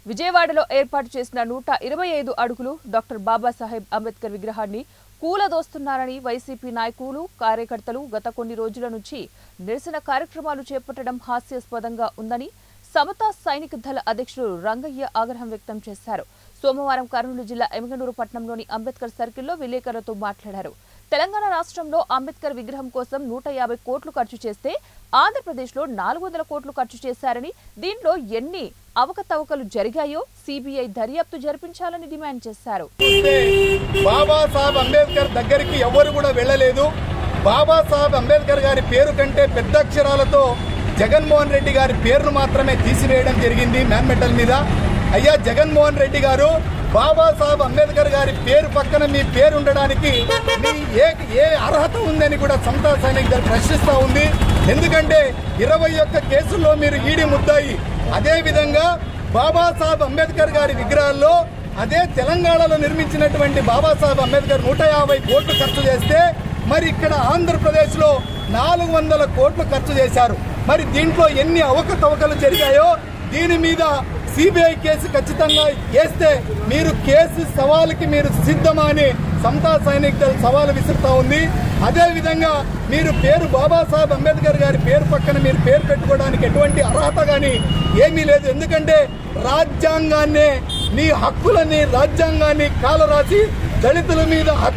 విజయవాడలో ఏర్పాటు చేసిన నూట ఇరవై ఐదు అడుగులు డాక్టర్ బాబాసాహెబ్ అంబేద్కర్ విగ్రహాన్ని కూలదోస్తున్నారని వైసీపీ నాయకులు కార్యకర్తలు గత కొన్ని రోజుల నుంచి నిరసన కార్యక్రమాలు చేపట్టడం హాస్యాస్పదంగా ఉందని సమతా సైనిక దళ అధ్యక్షుడు రంగయ్య ఆగ్రహం వ్యక్తం చేశారు సోమవారం కర్నూలు జిల్లా ఎమగనూరు పట్టణంలోని అంబేద్కర్ సర్కిల్లో విలేకరులతో మాట్లాడారు తెలంగాణ రాష్ట్రంలో అంబేద్కర్ విగ్రహం కోసం నూట యాభై కోట్లు ఖర్చు చేస్తే ఆంధ్రప్రదేశ్లో నాలుగు వందల కోట్లు ఖర్చు చేశారని దీంట్లో ఎన్ని అవకతవకలు జరిగాయో సిబిఐ దర్యాప్తు జరిపించాలని డిమాండ్ చేశారు చూస్తే బాబాసాహెబ్ అంబేద్కర్ దగ్గరికి ఎవరు కూడా వెళ్ళలేదు బాబాసాహెబ్ అంబేద్కర్ గారి పేరు కంటే పెద్ద అక్షరాలతో జగన్మోహన్ రెడ్డి గారి పేరును మాత్రమే తీసివేయడం జరిగింది మ్యాన్మెటల్ మీద అయ్యా జగన్మోహన్ రెడ్డి గారు బాబాసాహెబ్ అంబేద్కర్ గారి పేరు పక్కన మీ పేరు ఉండడానికి మీ ఏ ఏ అర్హత ఉందని కూడా సమతా సైనిక్ దళ ప్రశ్నిస్తూ ఉంది ఎందుకంటే ఇరవై ఒక్క కేసుల్లో మీరు ఈడీ ముద్దాయి అదే విధంగా బాబాసాహెబ్ అంబేద్కర్ గారి విగ్రహాల్లో అదే తెలంగాణలో నిర్మించినటువంటి బాబాసాహెబ్ అంబేద్కర్ నూట యాభై కోట్లు ఖర్చు చేస్తే మరి ఇక్కడ ఆంధ్రప్రదేశ్లో నాలుగు వందల కోట్లు ఖర్చు చేశారు మరి దీంట్లో ఎన్ని అవకతవకలు జరిగాయో దీని మీద సిబిఐ కేసు ఖచ్చితంగా వేస్తే మీరు కేసు సవాలుకి మీరు సిద్ధమా అని సమతా సైనిక్ దళ సవాలు విసురుతా ఉంది అదే విధంగా మీరు పేరు బాబాసాహెబ్ అంబేద్కర్ గారి పేరు పక్కన మీరు పేరు పెట్టుకోవడానికి ఎటువంటి అర్హత కానీ ఏమీ లేదు ఎందుకంటే రాజ్యాంగాన్నే నీ హక్కులని రాజ్యాంగాన్ని కాలరాసి దళితుల మీద